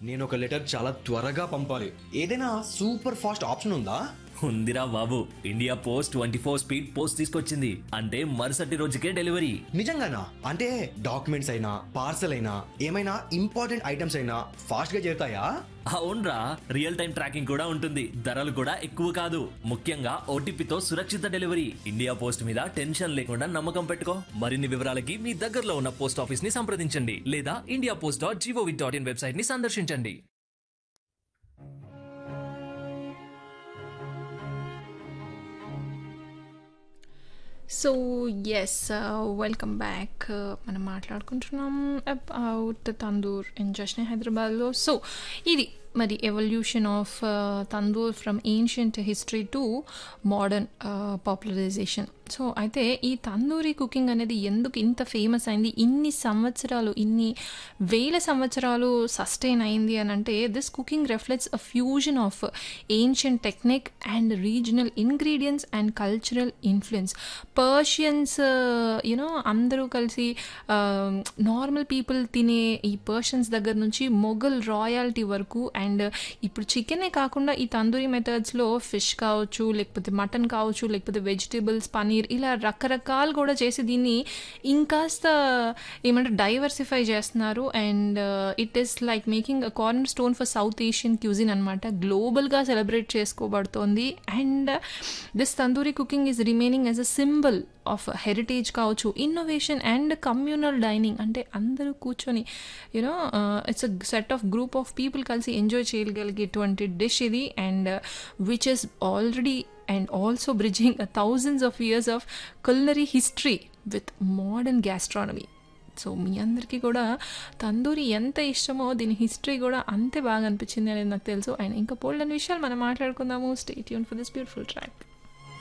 నేను ఒక లెటర్ చాలా త్వరగా పంపాలి ఏదైనా సూపర్ ఫాస్ట్ ఆప్షన్ ఉందా ఉందిరా బాబు India post twenty four speed post తీసుకొచ్చింది అంటే మరుసటి రోజుకే డెలివరీ నిజంగానా అంటే డాక్యుమెంట్స్ అయినా పార్సల్ అయినా ఏమైనా ఇంపార్టెంట్ ఐటమ్స్ అయినా ఫాస్ట్ గా చేరుతాయా అవునరా రియల్ టైం ట్రాకింగ్ కూడా ఉంటుంది ధరలు కూడా ఎక్కువ కాదు ముఖ్యంగా ఓటీపీతో సురక్షిత డెలివరీ ఇండియా పోస్ట్ మీద టెన్షన్ లేకుండా నమ్మకం పెట్టుకో మరిన్ని వివరాలకి మీ దగ్గరలో ఉన్న పోస్ట్ ఆఫీస్ ని సంప్రదించండి లేదా India post dot G O V dot in website ని సందర్శించండి సో ఎస్ వెల్కమ్ బ్యాక్ మనం మాట్లాడుకుంటున్నాం అబౌట్ తందూర్ ఇన్ జష్నే హైదరాబాద్లో సో ఇది మరి evolution of tandoor from ancient history to modern popularisation so అయితే ఈ తందూరి కుకింగ్ అనేది ఎందుకు ఇంత ఫేమస్ అయింది ఇన్ని సంవత్సరాలు ఇన్ని వేల సంవత్సరాలు సస్టైన్ అయింది అని అంటే this cooking reflects a fusion of ancient technique and regional ingredients and cultural influence Persians you know అందరూ కలిసి నార్మల్ పీపుల్ తినే ఈ పర్షియన్స్ దగ్గర నుంచి మొఘల్ రాయాలిటీ వరకు అండ్ ఇప్పుడు చికెనే కాకుండా ఈ తందూరి మెథడ్స్లో ఫిష్ కావచ్చు లేకపోతే మటన్ కావచ్చు లేకపోతే వెజిటేబుల్స్ పనీర్ ఇలా రకరకాలు కూడా చేసి దీన్ని ఇంకాస్త ఏమంటారు డైవర్సిఫై చేస్తున్నారు and it is like making a corner stone for south Asian cuisine అనమాట గ్లోబల్గా సెలబ్రేట్ చేసుకోబడుతోంది and this tandoori cooking is remaining as a symbol of heritage కావచ్చు ఇన్నోవేషన్ అండ్ కమ్యూనల్ డైనింగ్ అంటే అందరూ కూర్చొని you know it's a set of group of people కలిసి enjoy చేయగలిగేటువంటి dish ఇది and which is already and also bridging thousands of years of culinary history with modern gastronomy so మీ అందరికీ కూడా తందూరి ఎంత ఇష్టమో దీని హిస్టరీ కూడా అంతే బాగా అనిపించింది అనేది నాకు తెలుసు అండ్ ఇంకా పోల్డన్ విషయాలు మనం మాట్లాడుకుందాము స్టేట్ యూన్ ఫర్ దిస్ బ్యూటిఫుల్ ట్రాక్